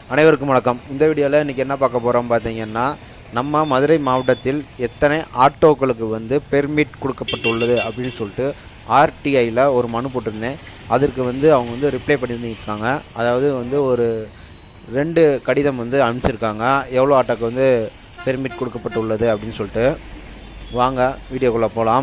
அனைவருக்கும் வணக்கம் இந்த வீடியோவில் இன்றைக்கி என்ன பார்க்க போகிறோம் பார்த்தீங்கன்னா நம்ம மதுரை மாவட்டத்தில் எத்தனை ஆட்டோக்களுக்கு வந்து பெர்மிட் கொடுக்கப்பட்டுள்ளது அப்படின்னு சொல்லிட்டு ஆர்டிஐயில் ஒரு மனு போட்டிருந்தேன் அதற்கு வந்து அவங்க வந்து ரிப்ளை பண்ணியிருக்காங்க அதாவது வந்து ஒரு ரெண்டு கடிதம் வந்து அனுப்பிச்சிருக்காங்க எவ்வளோ ஆட்டோக்கு வந்து பெர்மிட் கொடுக்கப்பட்டுள்ளது அப்படின்னு சொல்லிட்டு வாங்க வீடியோக்குள்ளே போகலாம்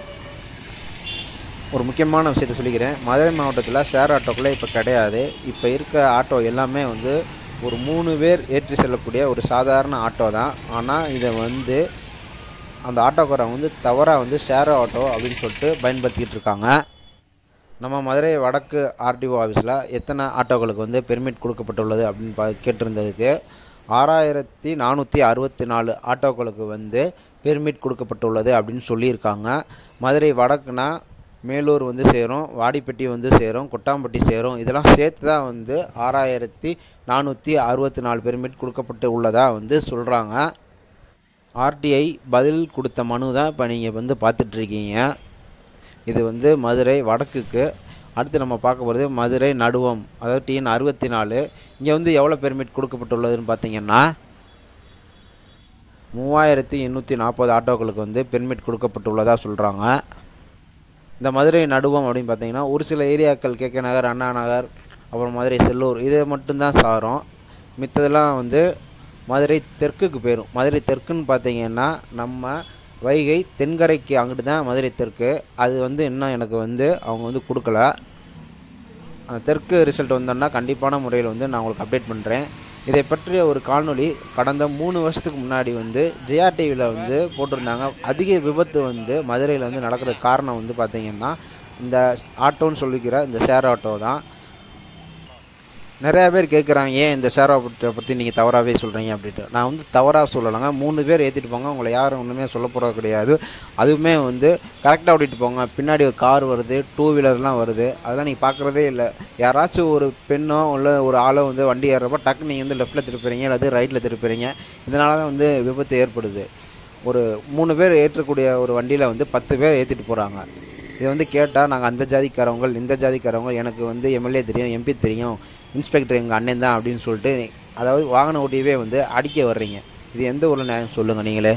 ஒரு முக்கியமான விஷயத்த சொல்லிக்கிறேன் மதுரை மாவட்டத்தில் ஷேர் ஆட்டோக்களே இப்போ கிடையாது இப்போ இருக்க ஆட்டோ எல்லாமே வந்து ஒரு மூணு பேர் ஏற்றி செல்லக்கூடிய ஒரு சாதாரண ஆட்டோ தான் ஆனால் இதை வந்து அந்த ஆட்டோக்காரங்க வந்து தவறாக வந்து ஷேர் ஆட்டோ அப்படின்னு சொல்லிட்டு பயன்படுத்திக்கிட்டு இருக்காங்க நம்ம மதுரை வடக்கு ஆர்டிஓ ஆஃபீஸில் எத்தனை ஆட்டோக்களுக்கு வந்து பெர்மிட் கொடுக்கப்பட்டுள்ளது அப்படின்னு பா கேட்டிருந்ததுக்கு ஆறாயிரத்தி நானூற்றி அறுபத்தி நாலு ஆட்டோக்களுக்கு வந்து பெர்மிட் கொடுக்கப்பட்டுள்ளது அப்படின்னு சொல்லியிருக்காங்க மதுரை வடக்குனா மேலூர் வந்து சேரும் வாடிப்பட்டி வந்து சேரும் கொட்டாம்பட்டி சேரும் இதெல்லாம் சேர்த்து தான் வந்து ஆறாயிரத்தி நானூற்றி அறுபத்தி நாலு பெர்மிட் கொடுக்கப்பட்டு உள்ளதாக வந்து சொல்கிறாங்க ஆர்டிஐ பதில் கொடுத்த மனு தான் இப்போ நீங்கள் வந்து பார்த்துட்ருக்கீங்க இது வந்து மதுரை வடக்குக்கு அடுத்து நம்ம பார்க்க போகிறது மதுரை நடுவம் அதாவது டிஎன் அறுபத்தி நாலு இங்கே வந்து எவ்வளோ பெர்மிட் கொடுக்கப்பட்டுள்ளதுன்னு பார்த்தீங்கன்னா மூவாயிரத்தி எண்ணூற்றி நாற்பது ஆட்டோக்களுக்கு வந்து பெர்மிட் கொடுக்கப்பட்டுள்ளதாக சொல்கிறாங்க இந்த மதுரை நடுவம் அப்படின்னு பார்த்தீங்கன்னா ஒரு சில ஏரியாக்கள் கே கே நகர் அண்ணா நகர் அப்புறம் மதுரை செல்லூர் இது மட்டும்தான் சாரும் மித்ததெல்லாம் வந்து மதுரை தெற்குக்கு போயிடும் மதுரை தெற்குன்னு பார்த்தீங்கன்னா நம்ம வைகை தென்கரைக்கு அங்கிட்டு தான் மதுரை தெற்கு அது வந்து இன்னும் எனக்கு வந்து அவங்க வந்து கொடுக்கல அந்த தெற்கு ரிசல்ட் வந்தோன்னா கண்டிப்பான முறையில் வந்து நான் உங்களுக்கு அப்டேட் பண்ணுறேன் இதை பற்றிய ஒரு காணொளி கடந்த மூணு வருஷத்துக்கு முன்னாடி வந்து ஜெயா டிவியில் வந்து போட்டிருந்தாங்க அதிக விபத்து வந்து மதுரையில் வந்து நடக்கிறதுக்கு காரணம் வந்து பார்த்திங்கன்னா இந்த ஆட்டோன்னு சொல்லிக்கிற இந்த ஷேர் ஆட்டோ தான் நிறையா பேர் கேட்குறாங்க ஏன் இந்த ஷேர் ஆட்டோ பற்றி நீங்கள் தவறாகவே சொல்கிறீங்க அப்படின்ட்டு நான் வந்து தவறாக சொல்லலைங்க மூணு பேர் ஏற்றிட்டு போங்க உங்களை யாரும் ஒன்றுமே சொல்ல போகிறது கிடையாது அதுவுமே வந்து கரெக்டாக ஓட்டிகிட்டு போங்க பின்னாடி ஒரு கார் வருது டூ வீலர்லாம் வருது அதெல்லாம் நீங்கள் பார்க்குறதே இல்லை யாராச்சும் ஒரு பெண்ணோ இல்லை ஒரு ஆளோ வந்து வண்டி ஏறுறப்போ டக்கு நீங்கள் வந்து லெஃப்ட்டில் திருப்புறீங்க அல்லது ரைட்டில் திருப்புறீங்க இதனால தான் வந்து விபத்து ஏற்படுது ஒரு மூணு பேர் ஏற்றக்கூடிய ஒரு வண்டியில் வந்து பத்து பேர் ஏற்றிட்டு போகிறாங்க இது வந்து கேட்டால் நாங்கள் அந்த ஜாதிக்காரவங்க இந்த ஜாதிக்காரவங்க எனக்கு வந்து எம்எல்ஏ தெரியும் எம்பி தெரியும் இன்ஸ்பெக்டர் எங்கள் அண்ணன் தான் அப்படின்னு சொல்லிட்டு அதாவது வாகன ஓட்டியவே வந்து அடிக்க வர்றீங்க இது எந்த ஊரில் நியாயம் சொல்லுங்கள் நீங்களே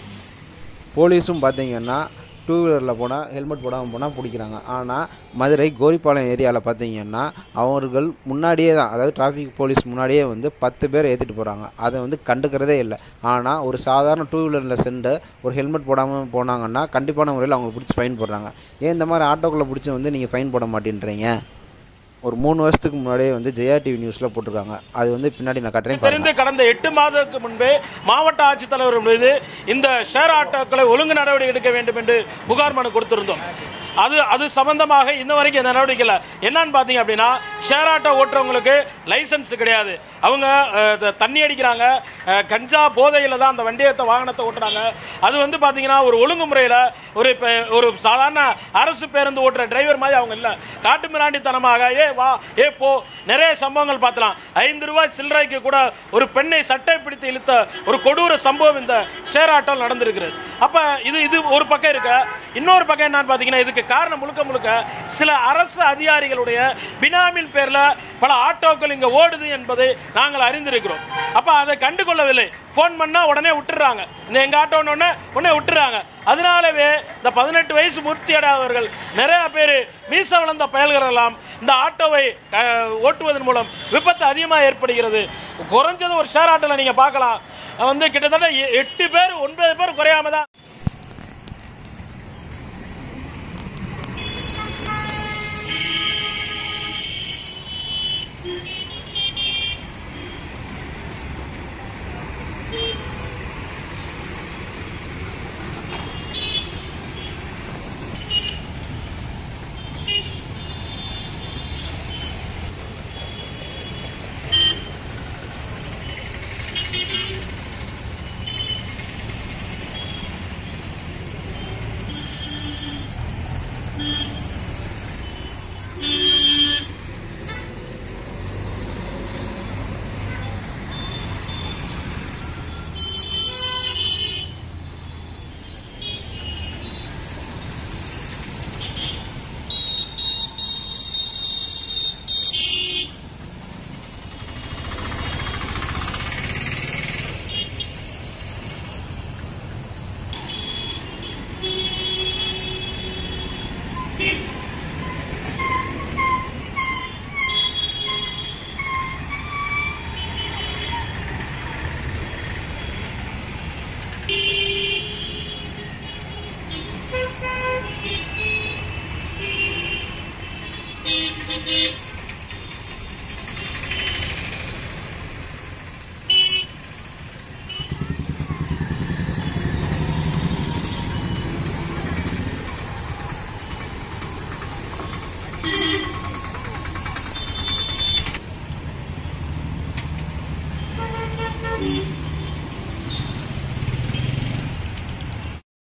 போலீஸும் பார்த்தீங்கன்னா டூ வீலரில் போனால் ஹெல்மெட் போடாமல் போனால் பிடிக்கிறாங்க ஆனால் மதுரை கோரிப்பாளையம் ஏரியாவில் பார்த்தீங்கன்னா அவர்கள் முன்னாடியே தான் அதாவது டிராஃபிக் போலீஸ் முன்னாடியே வந்து பத்து பேர் ஏற்றிட்டு போகிறாங்க அதை வந்து கண்டுக்கிறதே இல்லை ஆனால் ஒரு சாதாரண டூ வீலரில் சென்று ஒரு ஹெல்மெட் போடாமல் போனாங்கன்னா கண்டிப்பான முறையில் அவங்க பிடிச்சி ஃபைன் போடுறாங்க ஏன் இந்த மாதிரி ஆட்டோக்குள்ளே பிடிச்சி வந்து நீங்கள் ஃபைன் போட மாட்டேன்றீங்க ஒரு மூணு வருஷத்துக்கு முன்னாடியே வந்து ஜெயா டிவி நியூஸில் போட்டிருக்காங்க அது வந்து பின்னாடி நான் கட்டுறேன் பாருங்க தெரிந்து கடந்த எட்டு மாதத்துக்கு முன்பே மாவட்ட ஆட்சித்தலைவர் மீது இந்த ஷேர் ஆட்டோக்களை ஒழுங்கு நடவடிக்கை எடுக்க வேண்டும் என்று புகார் மனு கொடுத்திருந்தோம் அது அது சம்பந்தமாக இன்ன வரைக்கும் இந்த நடவடிக்கை இல்லை என்னன்னு பார்த்தீங்க அப்படின்னா ஷேர் ஆட்டோ ஓட்டுறவங்களுக்கு லைசன்ஸ் கிடையாது அவங்க அஹ், த- தண்ணி அடிக்கிறாங்க அஹ், கஞ்சா போதையில் தான் அந்த வண்டியத்தை வாகனத்தை ஓட்டுறாங்க அது வந்து பார்த்தீங்கன்னா ஒரு ஒழுங்குமுறையில் ஒரு இப்போ ஒரு சாதாரண அரசு பேருந்து ஓட்டுற டிரைவர் மாதிரி அவங்க இல்லை காட்டு மிராண்டித்தனமாக ஏ வா ஏ போ நிறைய சம்பவங்கள் பார்த்தலாம் ஐந்து ரூபாய் சில்லறைக்கு கூட ஒரு பெண்ணை சட்டை பிடித்து இழுத்த ஒரு கொடூர சம்பவம் இந்த ஷேர் ஆட்டோவில் நடந்திருக்கிறது அப்போ இது இது ஒரு பக்கம் இருக்க இன்னொரு பக்கம் என்னன்னு பார்த்தீங்கன்னா இதுக்கு காரணம் முழுக்க முழுக்க சில அரசு அதிகாரிகளுடைய பினாமின் பேரில் பல ஆட்டோக்கள் இங்கே ஓடுது என்பதை நாங்கள் அறிந்திருக்கிறோம் அப்போ அதை கண்டுகொள்ளவில்லை ஃபோன் பண்ணால் உடனே விட்டுறாங்க இந்த எங்கள் ஆட்டோன்னு உடனே உடனே விட்டுறாங்க அதனாலவே இந்த பதினெட்டு வயசு பூர்த்தி அடையாதவர்கள் நிறைய பேர் மீச வளர்ந்த பயல்கள் எல்லாம் இந்த ஆட்டோவை அஹ், ஓட்டுவதன் மூலம் விபத்து அதிகமாக ஏற்படுகிறது குறைஞ்சது ஒரு ஷேர் ஆட்டோவில் நீங்கள் பார்க்கலாம் வந்து கிட்டத்தட்ட எ- எட்டு பேர் ஒன்பது பேர் குறையாம தான் நன்றி